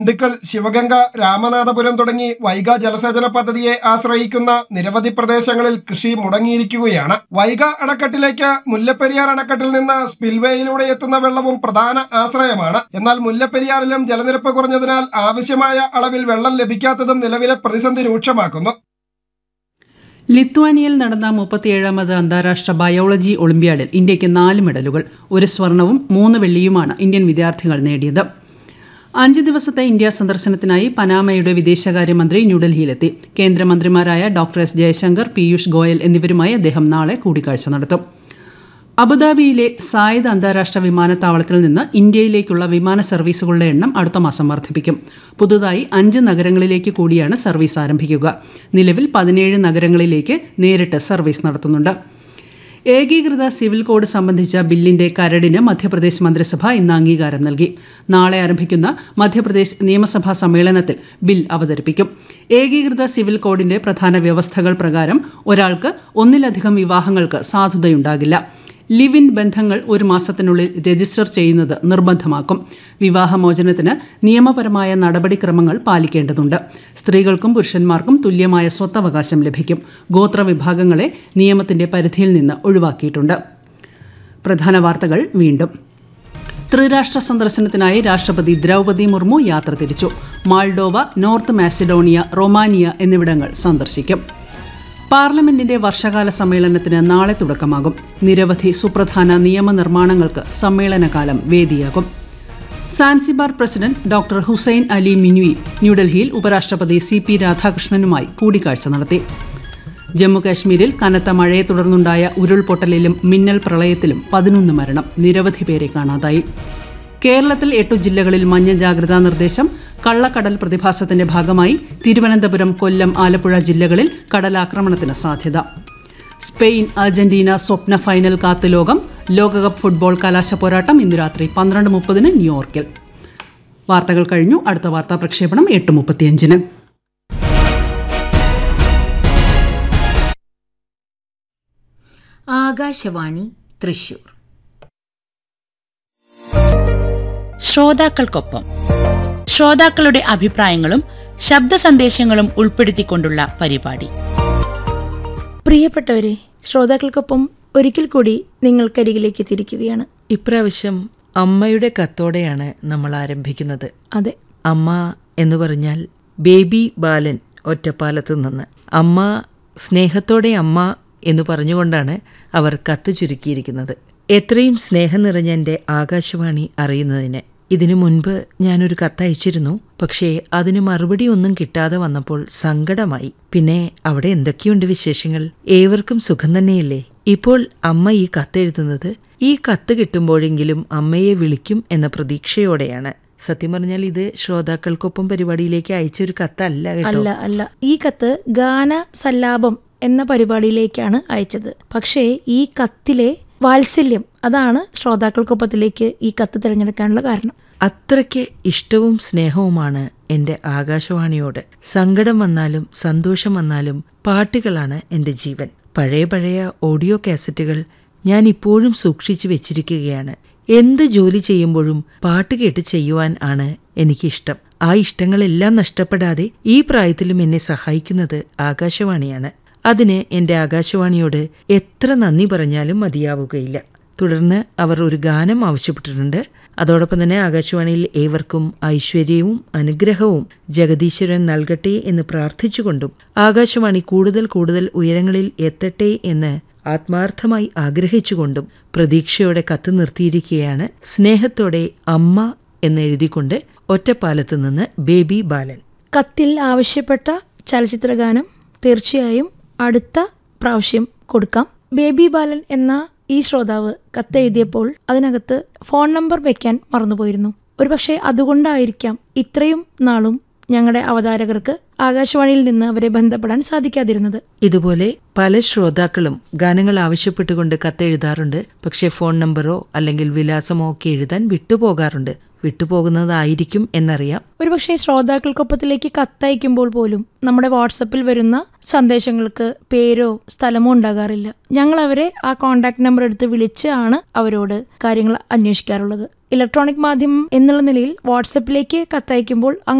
ദിണ്ടുക്കൽ ശിവഗംഗ രാമനാഥപുരം തുടങ്ങി വൈഗ ജലസേചന പദ്ധതിയെ ആശ്രയിക്കുന്ന നിരവധി പ്രദേശങ്ങളിൽ കൃഷി മുടങ്ങിയിരിക്കുകയാണ് വൈഗ അണക്കെട്ടിലേക്ക് മുല്ലപ്പെരിയാർ അണക്കെട്ടിൽ നിന്ന് സ്പിൽവേയിലൂടെ എത്തുന്ന വെള്ളവും പ്രധാന ആശ്രയമാണ് എന്നാൽ മുല്ലപ്പെരിയാറിലും ജലനിരപ്പ് കുറഞ്ഞതിനാൽ ആവശ്യമായ അളവിൽ വെള്ളം ലഭിക്കാത്തതും നിലവിലെ പ്രതിസന്ധി രൂക്ഷമാക്കുന്നു ലിത്വാനിയയിൽ നടന്ന മുപ്പത്തിയേഴാമത് അന്താരാഷ്ട്ര ബയോളജി ഒളിമ്പ്യാഡിൽ ഇന്ത്യയ്ക്ക് നാല് മെഡലുകൾ ഒരു സ്വർണവും മൂന്ന് വെള്ളിയുമാണ് ഇന്ത്യൻ വിദ്യാർത്ഥികൾ നേടിയത് അഞ്ച് ദിവസത്തെ ഇന്ത്യ സന്ദർശനത്തിനായി പനാമയുടെ വിദേശകാര്യമന്ത്രി ന്യൂഡൽഹിയിലെത്തി കേന്ദ്രമന്ത്രിമാരായ ഡോക്ടർ എസ് ജയശങ്കർ പീയൂഷ് ഗോയൽ എന്നിവരുമായി അദ്ദേഹം നാളെ കൂടിക്കാഴ്ച നടത്തും അബുദാബിയിലെ സായിദ് അന്താരാഷ്ട്ര വിമാനത്താവളത്തിൽ നിന്ന് ഇന്ത്യയിലേക്കുള്ള വിമാന സർവീസുകളുടെ എണ്ണം അടുത്ത മാസം വർദ്ധിപ്പിക്കും പുതുതായി അഞ്ച് നഗരങ്ങളിലേക്ക് കൂടിയാണ് സർവീസ് ആരംഭിക്കുക നിലവിൽ പതിനേഴ് നഗരങ്ങളിലേക്ക് നേരിട്ട് സർവീസ് നടത്തുന്നുണ്ട് ഏകീകൃത സിവിൽ കോഡ് സംബന്ധിച്ച ബില്ലിന്റെ കരടിന് മധ്യപ്രദേശ് മന്ത്രിസഭ ഇന്ന് അംഗീകാരം നൽകി നാളെ ആരംഭിക്കുന്ന മധ്യപ്രദേശ് നിയമസഭാ സമ്മേളനത്തിൽ ബിൽ അവതരിപ്പിക്കും ഏകീകൃത സിവിൽ കോഡിന്റെ പ്രധാന വ്യവസ്ഥകൾ പ്രകാരം ഒരാൾക്ക് ഒന്നിലധികം വിവാഹങ്ങൾക്ക് സാധുതയുണ്ടാകില്ല ലിവ് ഇൻ ബന്ധങ്ങൾ ഒരു മാസത്തിനുള്ളിൽ രജിസ്റ്റർ ചെയ്യുന്നത് നിർബന്ധമാക്കും വിവാഹമോചനത്തിന് നിയമപരമായ നടപടിക്രമങ്ങൾ പാലിക്കേണ്ടതുണ്ട് സ്ത്രീകൾക്കും പുരുഷന്മാർക്കും തുല്യമായ സ്വത്തവകാശം ലഭിക്കും ഗോത്ര വിഭാഗങ്ങളെ നിയമത്തിന്റെ പരിധിയിൽ നിന്ന് ഒഴിവാക്കിയിട്ടുണ്ട് പ്രധാന വാർത്തകൾ വീണ്ടും ത്രിരാഷ്ട്ര സന്ദർശനത്തിനായി രാഷ്ട്രപതി ദ്രൗപദി മുർമു യാത്ര തിരിച്ചു മാൾഡോവ നോർത്ത് മാസിഡോണിയ റൊമാനിയ എന്നിവിടങ്ങൾ സന്ദർശിക്കും പാർലമെന്റിന്റെ വർഷകാല സമ്മേളനത്തിന് നാളെ തുടക്കമാകും നിരവധി സുപ്രധാന നിയമനിർമ്മാണങ്ങൾക്ക് സമ്മേളനകാലം വേദിയാകും Zanzibar president doctor Hussein Ali Mwinyi ന്യൂഡൽഹിയിൽ ഉപരാഷ്ട്രപതി സി പി രാധാകൃഷ്ണനുമായി കൂടിക്കാഴ്ച നടത്തി ജമ്മുകാശ്മീരിൽ കനത്ത മഴയെ തുടർന്നുണ്ടായ ഉരുൾപൊട്ടലിലും മിന്നൽ പ്രളയത്തിലും പതിനൊന്ന് മരണം നിരവധി പേരെ കാണാതായി കേരളത്തിൽ എട്ടു ജില്ലകളിൽ മഞ്ഞ ജാഗ്രതാ നിർദ്ദേശം കള്ളക്കടൽ പ്രതിഭാസത്തിന്റെ ഭാഗമായി തിരുവനന്തപുരം കൊല്ലം ആലപ്പുഴ ജില്ലകളിൽ കടലാക്രമണത്തിന് സാധ്യത സ്പെയിൻ അർജന്റീന സ്വപ്ന ഫൈനൽ കാത്ത് ലോകം ലോകകപ്പ് ഫുട്ബോൾ കലാശ പോരാട്ടം ഇന്ന് രാത്രി പന്ത്രണ്ട് മുപ്പതിന് ന്യൂയോർക്കിൽ വാർത്തകൾ കഴിഞ്ഞു അടുത്ത വാർത്താ പ്രക്ഷേപണം എട്ട് മുപ്പത്തിയഞ്ചിന് ആകാശവാണി തൃശൂർ ശ്രോതാക്കൾക്കൊപ്പം ശ്രോതാക്കളുടെ അഭിപ്രായങ്ങളും ശബ്ദ സന്ദേശങ്ങളും ഉൾപ്പെടുത്തിക്കൊണ്ടുള്ള പരിപാടി പ്രിയപ്പെട്ടവരെ ശ്രോതാക്കൾക്കൊപ്പം ഒരിക്കൽ കൂടി നിങ്ങൾക്കരികിലേക്ക് എത്തിയിരിക്കുകയാണ് ഇപ്രാവശ്യം അമ്മയുടെ കത്തോടെയാണ് നമ്മൾ ആരംഭിക്കുന്നത് അതെ അമ്മ എന്ന് പറഞ്ഞാൽ ബേബി ബാലൻ ഒറ്റപ്പാലത്ത് നിന്ന് അമ്മ സ്നേഹത്തോടെ അമ്മ എന്ന് പറഞ്ഞുകൊണ്ടാണ് അവർ കത്ത് ചുരുക്കിയിരിക്കുന്നത് എത്രയും സ്നേഹം നിറഞ്ഞ എൻ്റെ ആകാശവാണി അറിയുന്നതിന് ഇതിനു മുൻപ് ഞാനൊരു കത്തയച്ചിരുന്നു പക്ഷേ അതിന് മറുപടി ഒന്നും കിട്ടാതെ വന്നപ്പോൾ സങ്കടമായി പിന്നെ അവിടെ എന്തൊക്കെയുണ്ട് വിശേഷങ്ങൾ ഏവർക്കും സുഖം തന്നെയല്ലേ ഇപ്പോൾ അമ്മ ഈ കത്തെഴുതുന്നത് ഈ കത്ത് കിട്ടുമ്പോഴെങ്കിലും അമ്മയെ വിളിക്കും എന്ന പ്രതീക്ഷയോടെയാണ് സത്യം പറഞ്ഞാൽ ഇത് ശ്രോതാക്കൾക്കൊപ്പം പരിപാടിയിലേക്ക് അയച്ചൊരു കത്തല്ല കേട്ടോ അല്ല അല്ല ഈ കത്ത് ഗാന സല്ലാപം എന്ന പരിപാടിയിലേക്കാണ് അയച്ചത് പക്ഷേ ഈ കത്തിലെ വാത്സല്യം അതാണ് ശ്രോതാക്കൾക്കൊപ്പത്തിലേക്ക് ഈ കത്ത് തിരഞ്ഞെടുക്കാനുള്ള കാരണം അത്രയ്ക്ക് ഇഷ്ടവും സ്നേഹവുമാണ് എൻ്റെ ആകാശവാണിയോട് സങ്കടം വന്നാലും സന്തോഷം വന്നാലും പാട്ടുകളാണ് എൻ്റെ ജീവൻ പഴയ പഴയ ഓഡിയോ കാസറ്റുകൾ ഞാൻ ഇപ്പോഴും സൂക്ഷിച്ചു വെച്ചിരിക്കുകയാണ് എന്ത് ജോലി ചെയ്യുമ്പോഴും പാട്ട് കേട്ട് ചെയ്യുവാൻ ആണ് എനിക്കിഷ്ടം ആ ഇഷ്ടങ്ങളെല്ലാം നഷ്ടപ്പെടാതെ ഈ പ്രായത്തിലും എന്നെ സഹായിക്കുന്നത് ആകാശവാണിയാണ് അതിന് എൻ്റെ ആകാശവാണിയോട് എത്ര നന്ദി പറഞ്ഞാലും മതിയാവുകയില്ല തുടർന്ന് അവർ ഒരു ഗാനം ആവശ്യപ്പെട്ടിട്ടുണ്ട് അതോടൊപ്പം തന്നെ ആകാശവാണിയിൽ ഏവർക്കും ഐശ്വര്യവും അനുഗ്രഹവും ജഗദീശ്വരൻ നൽകട്ടെ എന്ന് പ്രാർത്ഥിച്ചുകൊണ്ടും ആകാശവാണി കൂടുതൽ കൂടുതൽ ഉയരങ്ങളിൽ എത്തട്ടെ എന്ന് ആത്മാർത്ഥമായി ആഗ്രഹിച്ചുകൊണ്ടും പ്രതീക്ഷയോടെ കത്ത് നിർത്തിയിരിക്കുകയാണ് സ്നേഹത്തോടെ അമ്മ എന്നെഴുതിക്കൊണ്ട് ഒറ്റപ്പാലത്ത് നിന്ന് ബേബി ബാലൻ കത്തിൽ ആവശ്യപ്പെട്ട ചലച്ചിത്രഗാനം തീർച്ചയായും അടുത്ത പ്രാവശ്യം കൊടുക്കാം ബേബി ബാലൻ എന്ന ഈ ശ്രോതാവ് കത്തെഴുതിയപ്പോൾ അതിനകത്ത് ഫോൺ നമ്പർ വെക്കാൻ മറന്നുപോയിരുന്നു ഒരുപക്ഷെ അതുകൊണ്ടായിരിക്കാം ഇത്രയും നാളും ഞങ്ങളുടെ അവതാരകർക്ക് ആകാശവാണിയിൽ നിന്ന് അവരെ ബന്ധപ്പെടാൻ സാധിക്കാതിരുന്നത് ഇതുപോലെ പല ശ്രോതാക്കളും ഗാനങ്ങൾ ആവശ്യപ്പെട്ടുകൊണ്ട് കത്തെഴുതാറുണ്ട് പക്ഷേ ഫോൺ നമ്പറോ അല്ലെങ്കിൽ വിലാസമോ ഒക്കെ എഴുതാൻ വിട്ടുപോകാറുണ്ട് വിട്ടുപോകുന്നതായിരിക്കും എന്നറിയാം ഒരുപക്ഷെ ശ്രോതാക്കൾക്കൊപ്പത്തിലേക്ക് കത്തയക്കുമ്പോൾ പോലും നമ്മുടെ വാട്സപ്പിൽ വരുന്ന സന്ദേശങ്ങൾക്ക് പേരോ സ്ഥലമോ ഉണ്ടാകാറില്ല ഞങ്ങൾ അവരെ ആ കോൺടാക്ട് നമ്പർ എടുത്ത് വിളിച്ചാണ് അവരോട് കാര്യങ്ങൾ അന്വേഷിക്കാറുള്ളത് ഇലക്ട്രോണിക് മാധ്യമം എന്നുള്ള നിലയിൽ വാട്സപ്പിലേക്ക് കത്തയക്കുമ്പോൾ